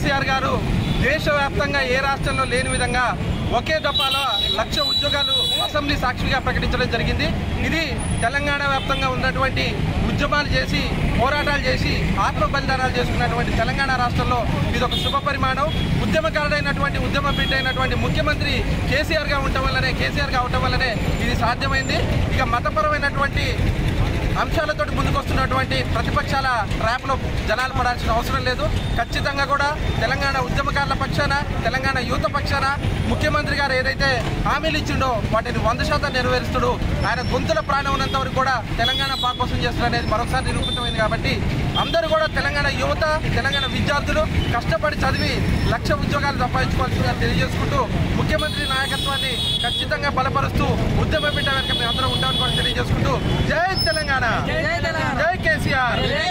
కేసీఆర్ గారు దేశవ్యాప్తంగా ఏ రాష్ట్రంలో లేని విధంగా ఒకే దఫాలో లక్ష ఉద్యోగాలు అసెంబ్లీ సాక్షిగా ప్రకటించడం జరిగింది ఇది తెలంగాణ వ్యాప్తంగా ఉన్నటువంటి ఉద్యమాలు చేసి పోరాటాలు చేసి ఆత్మ బలిదానాలు చేసుకున్నటువంటి తెలంగాణ రాష్ట్రంలో ఇది ఒక శుభ పరిమాణం ఉద్యమకారుడైనటువంటి ఉద్యమ బిడ్డ అయినటువంటి ముఖ్యమంత్రి కేసీఆర్గా ఉండటం వల్లనే కేసీఆర్గా అవటం వల్లనే ఇది సాధ్యమైంది ఇక మతపరమైనటువంటి అంశాలతో ముందుకొస్తున్నటువంటి ప్రతిపక్షాల ట్రాప్లో జనాలు పడాల్సిన అవసరం లేదు ఖచ్చితంగా కూడా తెలంగాణ ఉద్యమకారుల పక్షాన తెలంగాణ యువత పక్షాన ముఖ్యమంత్రి గారు ఏదైతే హామీలు ఇచ్చిండో వాటిని వంద శాతం నెరవేరుస్తుడు ఆయన గొంతుల ప్రాణం ఉన్నంత వరకు కూడా తెలంగాణ బాగా కోసం చేస్తారు అనేది మరొకసారి నిరూపితమైంది కాబట్టి అందరూ కూడా తెలంగాణ యువత తెలంగాణ విద్యార్థులు కష్టపడి చదివి లక్ష ఉద్యోగాలు సంపాదించుకోవాల్సిందిగా తెలియజేసుకుంటూ ముఖ్యమంత్రి నాయకత్వాన్ని ఖచ్చితంగా బలపరుస్తూ ఉద్యమ బిడ్డ వెనక మేము అందరం ఉంటామని కూడా తెలియజేసుకుంటూ జై తెలంగాణ జై కేసీఆర్